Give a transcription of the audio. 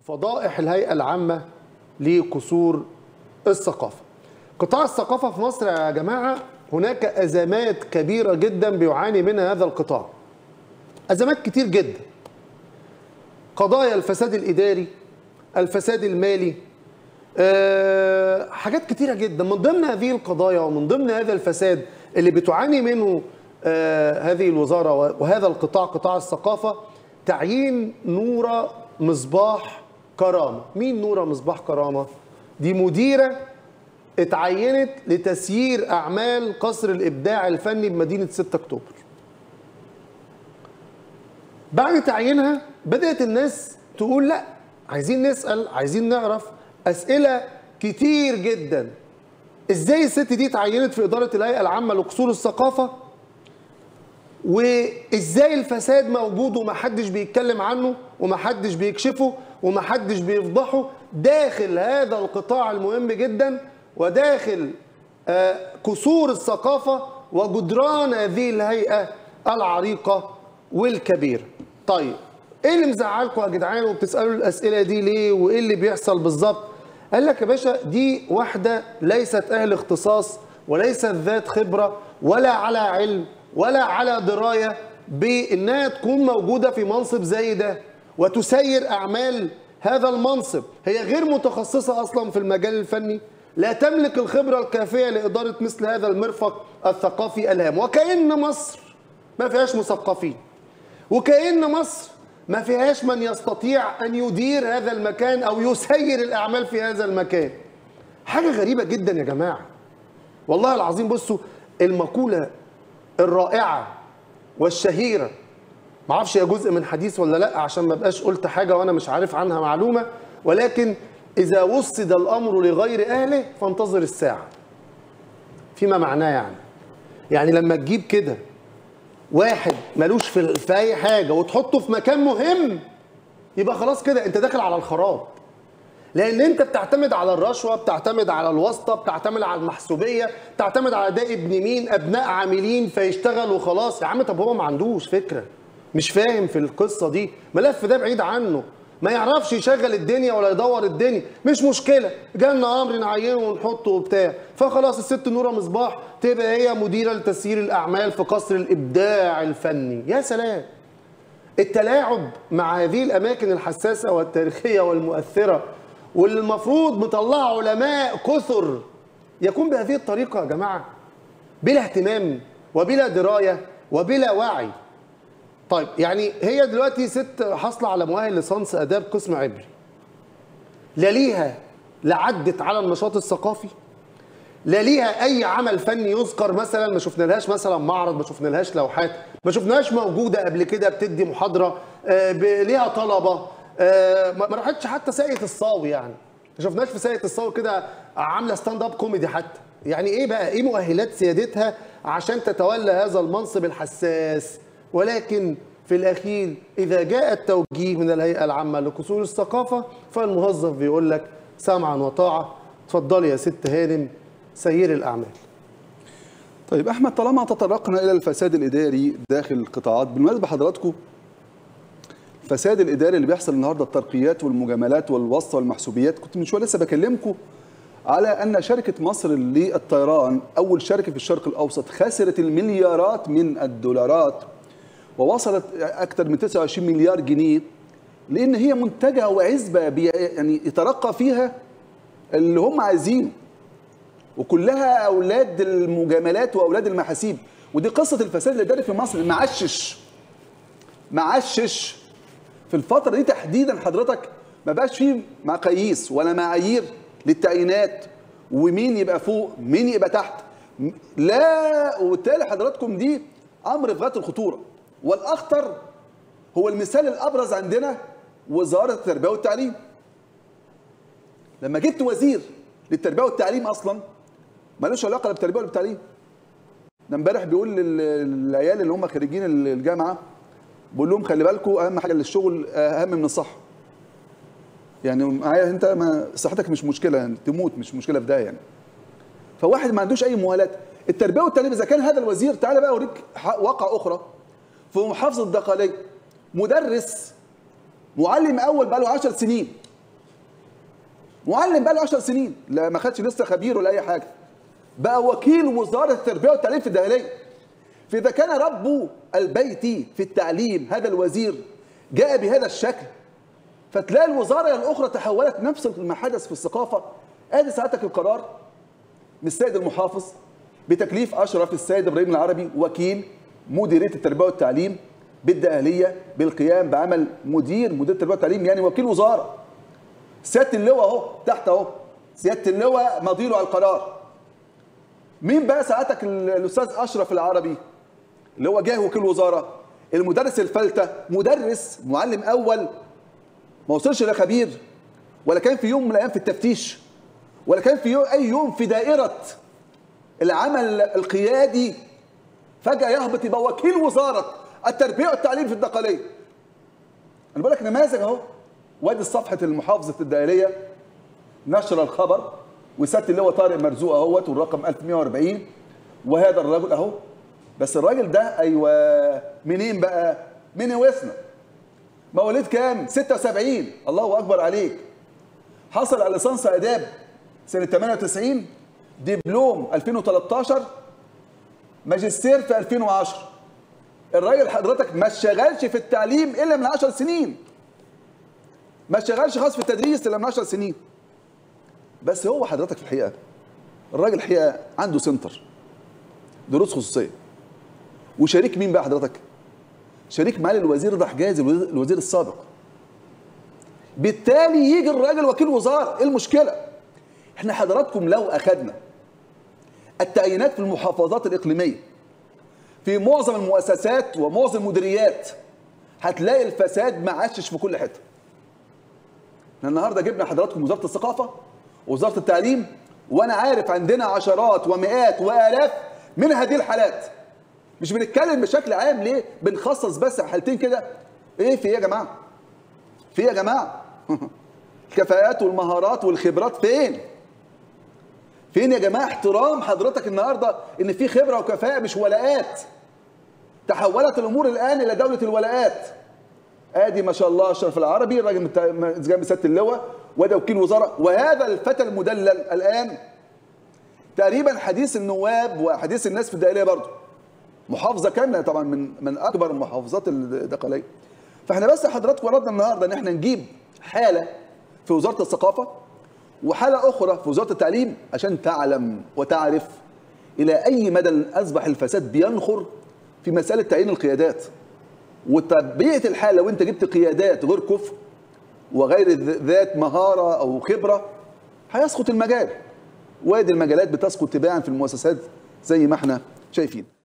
فضائح الهيئة العامة لقصور الثقافة قطاع الثقافة في مصر يا جماعة هناك أزمات كبيرة جدا بيعاني منها هذا القطاع أزمات كتير جدا قضايا الفساد الإداري الفساد المالي أه حاجات كتيرة جدا من ضمن هذه القضايا ومن ضمن هذا الفساد اللي بتعاني منه أه هذه الوزارة وهذا القطاع قطاع الثقافة تعيين نورة مصباح كرامة مين نورة مصباح كرامة؟ دي مديرة اتعينت لتسيير أعمال قصر الإبداع الفني بمدينة 6 أكتوبر بعد تعيينها بدأت الناس تقول لا عايزين نسأل عايزين نعرف أسئلة كتير جدا ازاي الست دي اتعينت في إدارة الهيئة العامة لقصور الثقافة وازاي الفساد موجود ومحدش بيتكلم عنه ومحدش بيكشفه ومحدش بيفضحه داخل هذا القطاع المهم جدا وداخل آه، قصور الثقافة وجدران هذه الهيئة العريقة والكبيرة طيب ايه اللي مزعلكم يا جدعان وبتسألوا الأسئلة دي ليه وايه اللي بيحصل بالظبط قال لك يا باشا دي واحدة ليست أهل اختصاص وليست ذات خبرة ولا على علم ولا على دراية بإنها تكون موجودة في منصب زي ده وتسير أعمال هذا المنصب هي غير متخصصة أصلا في المجال الفني لا تملك الخبرة الكافية لإدارة مثل هذا المرفق الثقافي الهام وكأن مصر ما فيهاش مثقفين وكأن مصر ما فيهاش من يستطيع أن يدير هذا المكان أو يسير الأعمال في هذا المكان حاجة غريبة جدا يا جماعة والله العظيم بصوا المقولة الرائعة والشهيرة معرفش هي جزء من حديث ولا لا عشان ما بقاش قلت حاجة وأنا مش عارف عنها معلومة ولكن إذا وسد الأمر لغير أهله فانتظر الساعة فيما معناه يعني يعني لما تجيب كده واحد ملوش في, في أي حاجة وتحطه في مكان مهم يبقى خلاص كده أنت داخل على الخراب لان انت بتعتمد على الرشوه بتعتمد على الواسطه بتعتمد على المحسوبيه بتعتمد على ده ابن مين ابناء عاملين فيشتغل وخلاص يا عم طب هو ما عندوش فكره مش فاهم في القصه دي ملف ده بعيد عنه ما يعرفش يشغل الدنيا ولا يدور الدنيا مش مشكله جالنا امر نعينه ونحطه وبتاع فخلاص الست نوره مصباح تبقى هي مديره لتسيير الاعمال في قصر الابداع الفني يا سلام التلاعب مع هذه الاماكن الحساسه والتاريخيه والمؤثره واللي المفروض مطلعه علماء كثر يكون بهذه الطريقه يا جماعه بلا اهتمام وبلا درايه وبلا وعي طيب يعني هي دلوقتي ست حاصله على مؤهل ليسانس اداب قسم عبري لا ليها لا عدت على النشاط الثقافي لا ليها اي عمل فني يذكر مثلا ما شفنا لهاش مثلا معرض ما شفنا لهاش لوحات ما شفناهاش موجوده قبل كده بتدي محاضره آه، ب- ليها طلبه آه، ما ما راحتش حتى ساقية الصاوي يعني ما شفناش في ساقية الصاوي كده عامله ستاند اب كوميدي حتى يعني ايه بقى ايه مؤهلات سيادتها عشان تتولى هذا المنصب الحساس ولكن في الاخير اذا جاء التوجيه من الهيئه العامه لقصور الثقافه فالموظف بيقول لك سمعا وطاعه اتفضلي يا ست هانم سير الاعمال طيب احمد طالما تطرقنا الى الفساد الاداري داخل القطاعات بالمناسبه حضراتكم الفساد الاداري اللي بيحصل النهارده الترقيات والمجاملات والواسطه والمحسوبيات كنت من شويه لسه بكلمكم على ان شركه مصر للطيران اول شركه في الشرق الاوسط خسرت المليارات من الدولارات ووصلت اكثر من 29 مليار جنيه لان هي منتجه وعزبه بي- يعني يترقى فيها اللي هم عايزينه وكلها اولاد المجاملات واولاد المحاسيب ودي قصه الفساد الاداري في مصر معشش معشش في الفتره دي تحديدا حضرتك ما بقاش فيه مقاييس ولا معايير للتعيينات ومين يبقى فوق مين يبقى تحت م- لا وبالتالي حضراتكم دي امر في غايه الخطوره والاخطر هو المثال الابرز عندنا وزاره التربيه والتعليم لما جبت وزير للتربيه والتعليم اصلا ملوش علاقه لا بالتربيه ولا بالتعليم ده امبارح بيقول لل- للعيال اللي هم خريجين الجامعه بقول لهم خلي بالكم اهم حاجه للشغل اهم من الصحه يعني معايا انت ما صحتك مش مشكله يعني تموت مش مشكله في ده يعني فواحد ما عندوش اي مؤهلات التربيه والتعليم اذا كان هذا الوزير تعالى بقى اوريك ح- واقع اخرى في محافظه الدقهليه مدرس معلم اول بقى له 10 سنين معلم بقى له 10 سنين لا ما خدش لسه خبير ولا اي حاجه بقى وكيل وزاره التربيه والتعليم في الداخليه فاذا كان رب البيت في التعليم هذا الوزير جاء بهذا الشكل فتلاقي الوزاره الاخرى تحولت نفس ما حدث في الثقافه ادي ساعتك القرار من السيد المحافظ بتكليف اشرف السيد ابراهيم العربي وكيل مديريه التربيه والتعليم بالدقهليه بالقيام بعمل مدير مدير التربيه والتعليم يعني وكيل وزاره سياده اللواء اهو تحت اهو سياده اللواء مضيله على القرار مين بقى ساعتك ال- الاستاذ اشرف العربي اللي هو جاي وكيل وزاره المدرس الفلته مدرس معلم اول ما وصلش لخبير ولا كان في يوم من الايام في التفتيش ولا كان في يوم اي يوم في دائره العمل القيادي فجاه يهبط يبقى وكيل وزاره التربيه والتعليم في الدقهليه انا بقول لك نماذج اهو وادي صفحه المحافظه الدائريه نشر الخبر وسياده اللواء طارق مرزوق اهوت والرقم 1140 وهذا الرجل اهو بس الراجل ده ايوه منين بقى؟ من وسنا مواليد كام؟ 76 الله اكبر عليك حصل على ليسانس اداب سنه 98 دبلوم 2013 ماجستير في 2010 الراجل حضرتك ما اشتغلش في التعليم الا من 10 سنين ما اشتغلش خالص في التدريس الا من 10 سنين بس هو حضرتك في الحقيقه الراجل الحقيقه عنده سنتر دروس خصوصيه وشريك مين بقى حضرتك؟ شريك معالي الوزير ده حجازي الوزير الوزير السابق بالتالي يجي الراجل وكيل وزاره ايه المشكله؟ احنا حضراتكم لو اخذنا التعيينات في المحافظات الاقليميه في معظم المؤسسات ومعظم المديريات هتلاقي الفساد معشش في كل حته احنا النهارده جبنا حضراتكم وزاره الثقافه ووزاره التعليم وانا عارف عندنا عشرات ومئات والاف من هذه الحالات مش بنتكلم بشكل عام ليه بنخصص بس حالتين كده ايه في ايه يا جماعه في ايه يا جماعه الكفاءات والمهارات والخبرات فين فين يا جماعه احترام حضرتك النهارده ان في خبره وكفاءه مش ولاءات تحولت الامور الان الى دوله الولاءات ادي ما شاء الله اشرف العربي الراجل مت- جنب سياده اللواء وده وكيل وزاره وهذا الفتى المدلل الان تقريبا حديث النواب وحديث الناس في الداخليه برضه محافظه كامله طبعا من من اكبر المحافظات الداخليه فاحنا بس حضراتكم وردنا النهارده ان احنا نجيب حاله في وزاره الثقافه وحاله اخرى في وزاره التعليم عشان تعلم وتعرف الى اي مدى اصبح الفساد بينخر في مساله تعيين القيادات وطبيعه الحال لو انت جبت قيادات غير كفء وغير ذ- ذات مهاره او خبره هيسقط المجال وادي المجالات بتسقط تباعا في المؤسسات زي ما احنا شايفين